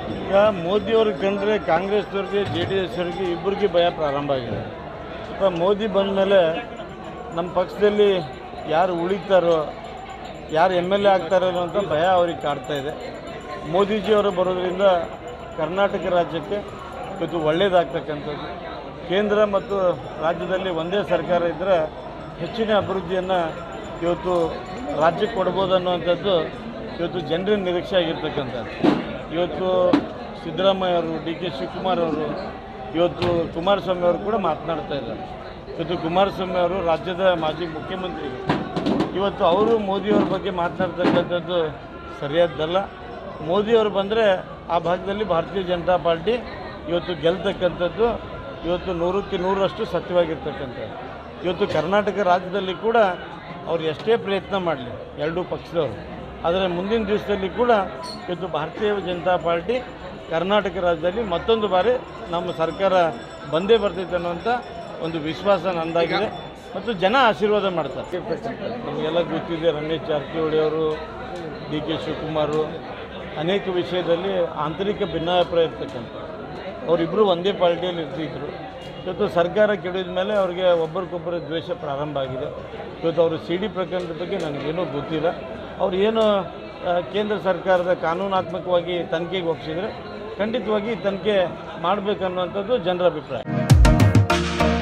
ಈಗ ಮೋದಿಯವ್ರಿಗೆ ಕಂಡ್ರೆ ಕಾಂಗ್ರೆಸ್ನವ್ರಿಗೆ J D ಎಸ್ನವ್ರಿಗೆ ಇಬ್ಬರಿಗೆ ಭಯ ಪ್ರಾರಂಭ ಆಗಿದೆ ಸ್ವಲ್ಪ ಮೋದಿ ಬಂದ ಮೇಲೆ ನಮ್ಮ ಪಕ್ಷದಲ್ಲಿ ಯಾರು ಉಳಿತಾರೋ ಯಾರು ಎಮ್ ಎಲ್ ಎ ಆಗ್ತಾರೋ ಅಂತ ಭಯ ಅವ್ರಿಗೆ ಕಾಡ್ತಾ ಇದೆ ಮೋದಿಜಿಯವರು ಬರೋದ್ರಿಂದ ಕರ್ನಾಟಕ ರಾಜ್ಯಕ್ಕೆ ಇವತ್ತು ಒಳ್ಳೆಯದಾಗ್ತಕ್ಕಂಥದ್ದು ಕೇಂದ್ರ ಮತ್ತು ರಾಜ್ಯದಲ್ಲಿ ಒಂದೇ ಸರ್ಕಾರ ಇದ್ದರೆ ಹೆಚ್ಚಿನ ಅಭಿವೃದ್ಧಿಯನ್ನು ಇವತ್ತು ರಾಜ್ಯಕ್ಕೆ ಕೊಡ್ಬೋದು ಅನ್ನುವಂಥದ್ದು ಇವತ್ತು ಜನರ ನಿರೀಕ್ಷೆ ಆಗಿರ್ತಕ್ಕಂಥದ್ದು ಇವತ್ತು ಸಿದ್ದರಾಮಯ್ಯ ಅವರು ಡಿ ಕೆ ಶಿವಕುಮಾರ್ ಅವರು ಇವತ್ತು ಕುಮಾರಸ್ವಾಮಿ ಅವರು ಕೂಡ ಮಾತನಾಡ್ತಾ ಇದ್ದಾರೆ ಇವತ್ತು ಕುಮಾರಸ್ವಾಮಿ ಅವರು ರಾಜ್ಯದ ಮಾಜಿ ಮುಖ್ಯಮಂತ್ರಿ ಇವತ್ತು ಅವರು ಮೋದಿಯವ್ರ ಬಗ್ಗೆ ಮಾತನಾಡ್ತಕ್ಕಂಥದ್ದು ಸರಿಯಾದ್ದಲ್ಲ ಮೋದಿಯವರು ಬಂದರೆ ಆ ಭಾಗದಲ್ಲಿ ಭಾರತೀಯ ಜನತಾ ಪಾರ್ಟಿ ಇವತ್ತು ಗೆಲ್ತಕ್ಕಂಥದ್ದು ಇವತ್ತು ನೂರಕ್ಕೆ ನೂರರಷ್ಟು ಸತ್ಯವಾಗಿರ್ತಕ್ಕಂಥದ್ದು ಇವತ್ತು ಕರ್ನಾಟಕ ರಾಜ್ಯದಲ್ಲಿ ಕೂಡ ಅವ್ರು ಎಷ್ಟೇ ಪ್ರಯತ್ನ ಮಾಡಲಿ ಎರಡೂ ಪಕ್ಷದವರು ಆದರೆ ಮುಂದಿನ ದಿವಸದಲ್ಲಿ ಕೂಡ ಇವತ್ತು ಭಾರತೀಯ ಜನತಾ ಪಾರ್ಟಿ ಕರ್ನಾಟಕ ರಾಜ್ಯದಲ್ಲಿ ಮತ್ತೊಂದು ಬಾರಿ ನಮ್ಮ ಸರ್ಕಾರ ಬಂದೇ ಬರ್ತೈತೆ ಅನ್ನುವಂಥ ಒಂದು ವಿಶ್ವಾಸ ನಂದಾಗಿದೆ ಮತ್ತು ಜನ ಆಶೀರ್ವಾದ ಮಾಡ್ತಾರೆ ನಮಗೆಲ್ಲ ಗೊತ್ತಿದೆ ರಮೇಶ್ ಜಾರಕಿಹೊಳಿ ಅವರು ಡಿ ಕೆ ಶಿವಕುಮಾರು ಅನೇಕ ವಿಷಯದಲ್ಲಿ ಆಂತರಿಕ ಭಿನ್ನಾಭಿಪ್ರಾಯ ಇರ್ತಕ್ಕಂಥ ಅವರಿಬ್ಬರು ಒಂದೇ ಪಾರ್ಟಿಯಲ್ಲಿ ಇರ್ತಿದ್ರು ಇವತ್ತು ಸರ್ಕಾರ ಕೆಡಿದ ಮೇಲೆ ಅವ್ರಿಗೆ ಒಬ್ಬರಿಗೊಬ್ಬರ ದ್ವೇಷ ಪ್ರಾರಂಭ ಆಗಿದೆ ಇವತ್ತು ಅವರು ಸಿ ಡಿ ಪ್ರಕರಣದ ಬಗ್ಗೆ ನನಗೇನೂ ಗೊತ್ತಿಲ್ಲ ಅವ್ರು ಏನು ಆ, ಕೇಂದ್ರ ಸರ್ಕಾರದ ಕಾನೂನಾತ್ಮಕವಾಗಿ ತನಿಖೆಗೆ ಒಪ್ಪಿಸಿದರೆ ಖಂಡಿತವಾಗಿ ತನಿಖೆ ಮಾಡಬೇಕನ್ನುವಂಥದ್ದು ಜನರ ಅಭಿಪ್ರಾಯ